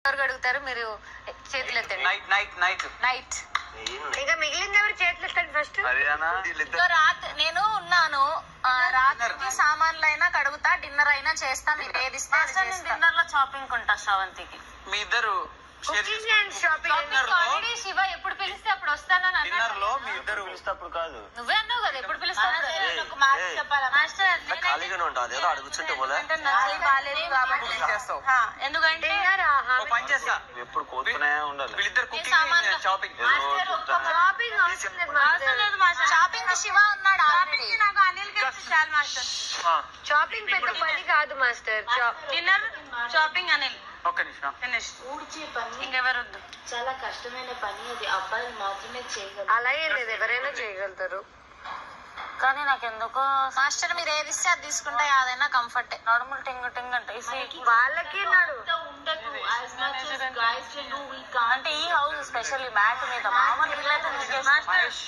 ఎవరు అడుగుతారు మీరు చేతులు ఎత్తండి నైట్ నైట్ నైట్ నైట్ ఇక మిగిలింది ఎవరు చేతులు ఎత్తండి ఫస్ట్ హర్యానా సో రాత్రి నేను ఉన్నాను ఆ, రాత్రికి సామాన్లు అయినా కడుగుతా డిన్నర్ అయినా చేస్తా మీరు ఏది ఇస్తే అది చేస్తా. డిన్నర్ లో షాపింగ్ కొంటా శ్రవంతికి మీ ఇద్దరు share cooking and shopping dinner లో ఆల్రెడీ శివ ఎప్పుడు పిలిస్తే అప్పుడు వస్తానని డిన్నర్ అన్నాడు లో మీ ఇద్దరు పిలిస్తప్పుడు కాదు నువ్వే అన్నావు కదా ఎప్పుడు పిలుస్తావు ఒక మాట చెప్పాలా మాస్టర్ ఖాళీగానే ఉంటుంది ఏదో అడుగుతుంటే పోలే అంటే నాకు బాగాలేదు కాబట్టి చేస్తావు హా, ఎందుకంటే డిన్నర్ ఓ పని చేస్తా ఎప్పుడు కోరుతూనే ఉండాలి వీళ్ళిద్దరు కుకింగ్ సామాన్లు. షాపింగ్ షాపింగ్ అవసరం లేదు అవసరం మాస్టర్ లేదు మాస్టర్ షాపింగ్ కి శివ ఉన్నాడు ఆల్రెడీ షాపింగ్ నాకు అనిల్ కి చాలు మాస్టర్ షాపింగ్ పెద్ద పని కాదు master shop dinner shopping Anil ఒక్క నిమిషం ఫినిష్ ఊడ్చే పని ఇంకెవరు వద్దు చాలా కష్టమైన పని అది అబ్బాయిలు మాత్రమే చేయగలరు అలాగే లేదు ఎవరైనా చేయగలుగుతారు కానీ నాకు ఎందుకో మాస్టర్ మీరు ఏది ఇస్తే అది తీసుకుంటే అదైనా కంఫర్ట్ నడుములు టింగ్ టింగ్ అంటే వాళ్ళకి నాడు ఉండదు as much as guys can do we can't అంటే ఈ హౌస్ స్పెషల్లీ మ్యాట్ మీద మామూలు ఇల్లైతే మహేష్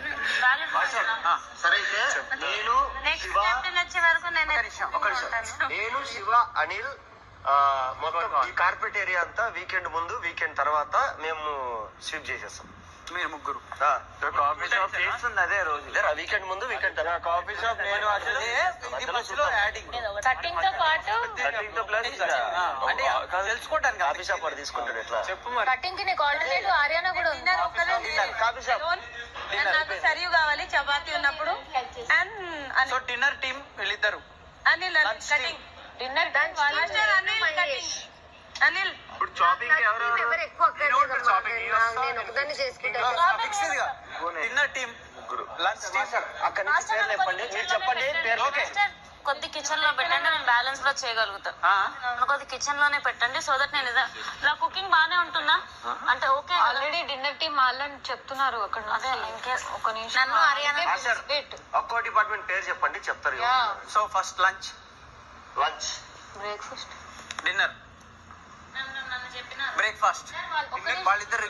ఆ, సరే అయితే నేను నెక్స్ట్ శివ కెప్టెన్ వచ్చే వరకు నేను ఒక్క నిమిషం, ఒక నిమిషం నేను శివ అనిల్ ఆ, మొత్తం ఈ కార్పెట్ ఏరియా అంతా వీకెండ్ ముందు వీకెండ్ తర్వాత మేము స్వీప్ చేసేస్తాం మీరు ముగ్గురు కాఫీ షాప్ చేస్తుంది అదే రోజు వీకెండ్ ముందు వీకెండ్ తర్వాత కాఫీ షాప్ నేను అసలు ఇది మధ్యలో యాడింగ్ కటింగ్ తో పాటు కటింగ్ తో ప్లస్ అంటే తెలుసుకోవడానికి కాఫీ షాప్ వాడు తీసుకుంటాడు ఎట్లా చెప్పు మరి కటింగ్ కి నీకు ఆల్టర్నేటివ్ ఆర్యానా కూడా ఉంది డిన్నర్ ఒక్కదే కాఫీ షాప్ And నాకు సరియు కావాలి చపాతీ ఉన్నప్పుడు అండ్ సో డిన్నర్ టీమ్ వీళ్ళిద్దరు Anil Lunch cutting dinner master Anil cutting Anil ఇప్పుడు షాపింగ్ ఎవరెవరు ఎవరు ఎక్కువ అక్కర్లేదమ్మా. నేను- నేను ఒకదాన్ని చేసుకుంటాను fix dinner team lunch team అక్కడి నుంచి పేర్లు చెప్పండి మీరు చెప్పండి పేర్లు ఓకే కొద్ది కిచెన్ లో పెట్టండి నేను బ్యాలెన్స్ లో చేయగలుగుతా కొద్ది కిచెన్ లోనే పెట్టండి సో దట్ నేను ఇదా- నా కుకింగ్ బానే ఉంటుందా అంటే ఓకే ఆల్రెడీ డిన్నర్ టీం వాళ్ళని చెప్తున్నారు అక్కడ అదే ఇంకే ఒక నిమిషం నన్ను హర్యానా మాస్టర్ ఒక్కో డిపార్ట్మెంట్ పేరు చెప్పండి చెప్తారు so first lunch lunch breakfast dinner నన్ను నన్ను చెప్పిన బ్రేక్ఫాస్ట్ వాళ్ళిద్దరు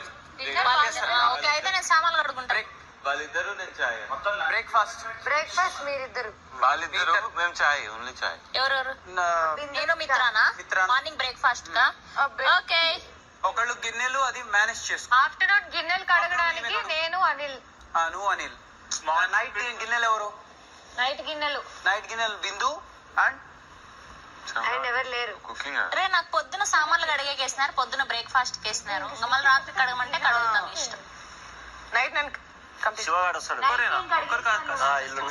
ఓకే అయితే నేను సామాన్లు కడుకుంటా బ్రేక్ వాళ్ళిద్దరు నేను చాయ్ బ్రేక్ఫాస్ట్ బ్రేక్ఫాస్ట్ మీరిద్దరు వాళ్ళిద్దరు మేము చాయ్ ఓన్లీ చాయ్ ఎవరెవరు నేను మిత్రానా మిత్రానా. మార్నింగ్ బ్రేక్ఫాస్ట్ కా ఓకే ఒకళ్ళు గిన్నెలు అది మేనేజ్ చేసుకో ఆఫ్టర్నూన్ గిన్నెలు కడగడానికి నేను అనిల్ ఆ, నువ్వు అనిల్ నైట్ గిన్నెలు ఎవరు నైట్ గిన్నెలు నైట్ గిన్నెలు బిందు అండ్ ఆయన ఎవరు లేరు కుకింగ్ రే నాకు పొద్దున సామాన్లు కడిగేకేసినారు పొద్దున బ్రేక్ఫాస్ట్ కేసినారు ఇంకా మళ్ళీ రాత్రి కడగమంటే కడుగుతాం ఇష్టం నైట్ నేను శివగాడు వస్తాడు ఆ, ఇల్లు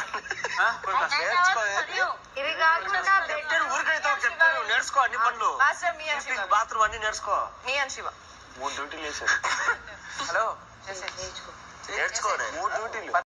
నేర్చుకో ఇది కాకుండా చెప్తాను ఊరికైతే చెప్తాను నేర్చుకో అన్ని పనులు బాత్రూమ్ అన్ని నేర్చుకో మీ అని శివ మూడు డ్యూటీలు వేసారు హలో నేర్చుకోనే మూడు డ్యూటీలు